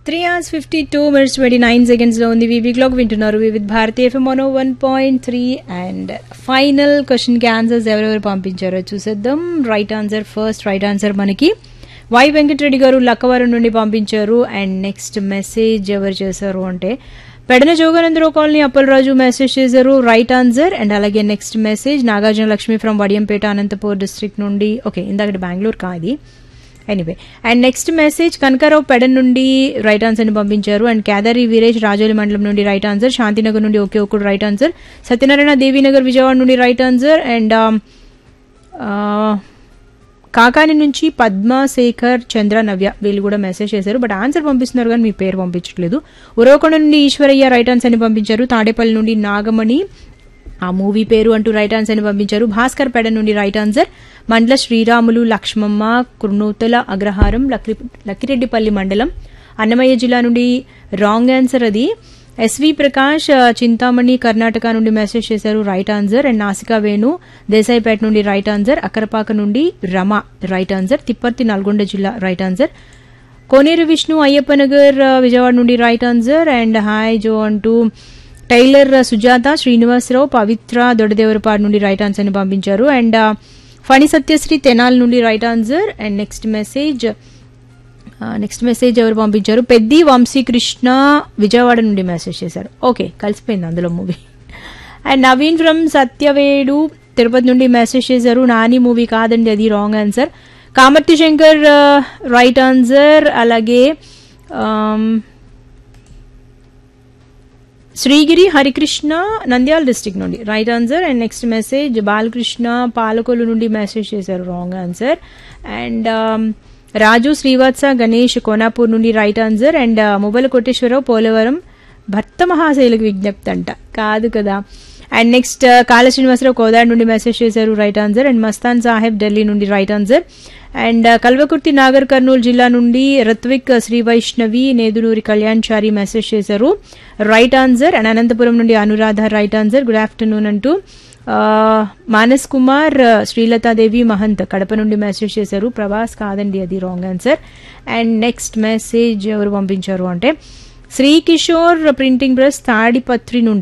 three hours fifty two minutes twenty nine సెకండ్స్లో ఉంది వివి క్లాక్ వింటున్నారు వివిధ్ భారతీ ఎఫ్ఎం మనో one point three and final క్వశ్చన్కి ఆన్సర్స్ ఎవరెవరు పంపించారో చూసేద్దాం right answer first right answer మనకి వై వెంకటరెడ్డి గారు లక్కవరం నుండి పంపించారు అండ్ నెక్స్ట్ మెసేజ్ ఎవరు చేశారు అంటే పెడన జోగానందరావు కాలనీ అప్పలరాజు మెసేజ్ చేశారు రైట్ ఆన్సర్ అండ్ అలాగే next message Nagarjuna Lakshmi from Vadiyampeta Anantapur district నుండి ఓకే ఇందాక బెంగళూరు కాది anyway and next message Kanaka Rao Pedana నుండి రైట్ ఆన్సర్ ని పంపించారు అండ్ కేదారి వీరేష్ రాజోలి మండలం నుండి రైట్ ఆన్సర్ శాంతినగర్ నుండి ఒకే ఒకటి రైట్ ఆన్సర్ సత్యనారాయణ దేవీనగర్ విజయవాడ నుండి రైట్ ఆన్సర్ అండ్ కాకాని నుంచి పద్మశేఖర్ చంద్ర నవ్య వీళ్ళు కూడా మెసేజ్ చేశారు బట్ ఆన్సర్ పంపిస్తున్నారు కానీ మీ పేరు పంపించట్లేదు ఉరవకొండ నుండి ఈశ్వరయ్య రైట్ ఆన్సర్ ని పంపించారు తాడేపల్లి నుండి నాగమణి ఆ మూవీ పేరు అంటూ రైట్ ఆన్సర్ ని పంపించారు భాస్కర్ పెడ నుండి రైట్ ఆన్సర్ మండల శ్రీరాములు లక్ష్మమ్మ కుర్నూతల అగ్రహారం లక్కి లక్కిరెడ్డిపల్లి మండలం అన్నమయ్య జిల్లా నుండి రాంగ్ ఆన్సర్ అది ఎస్వి ప్రకాష్ చింతామణి కర్ణాటక నుండి మెసేజ్ చేశారు రైట్ ఆన్సర్ అండ్ నాసికా వేణు దేశాయిపేట నుండి రైట్ ఆన్సర్ అక్కరపాక నుండి రమ రైట్ ఆన్సర్ తిప్పర్తి నల్గొండ జిల్లా రైట్ ఆన్సర్ కోనేరు విష్ణు అయ్యప్పనగర్ విజయవాడ నుండి రైట్ ఆన్సర్ అండ్ హాయ్ జో అంటూ టైలర్ సుజాత శ్రీనివాసరావు పవిత్ర దొడదేవరపాడు నుండి రైట్ ఆన్సర్ ని పంపించారు అండ్ ఫణి సత్యశ్రీ తెనాల్ నుండి right answer and next message next message ఎవరు పంపించారు పెద్ది వంశీకృష్ణ విజయవాడ నుండి మెసేజ్ చేశారు ఓకే కలిసిపోయింది అందులో movie and Naveen from Satyavedu Tirupati నుండి మెసేజ్ చేశారు నాని మూవీ కాదండి అది wrong answer Kamarthi Shankar right answer అలాగే శ్రీగిరి హరికృష్ణ నంద్యాల డిస్టిక్ నుండి right answer and next message Balakrishna Palakollu నుండి మెసేజ్ చేశారు wrong answer and Raju Srivatsa Ganesh Konapur నుండి right answer and mobile Koteswara Rao Polavaram భర్త మహాశైలకు విజ్ఞప్తి అంట కాదు కదా అండ్ నెక్స్ట్ కాళ శ్రీనివాసరావు కోదాడ్ నుండి మెసేజ్ చేశారు right answer and Mastan Saheb Delhi నుండి right answer and Kalwakurthy Nagarkurnool జిల్లా నుండి రత్విక్ శ్రీ వైష్ణవి నేదునూరి కళ్యాణ్ చారి మెసేజ్ చేశారు రైట్ ఆన్సర్ అండ్ అనంతపురం నుండి Anuradha right answer good afternoon అంటూ మానస్ కుమార్ శ్రీలతాదేవి మహంత్ కడప నుండి మెసేజ్ చేశారు ప్రభాస్ కాదండి అది wrong answer and next message ఎవరు పంపించారు అంటే శ్రీ కిషోర్ ప్రింటింగ్ ప్రెస్ తాడిపత్రి నుండి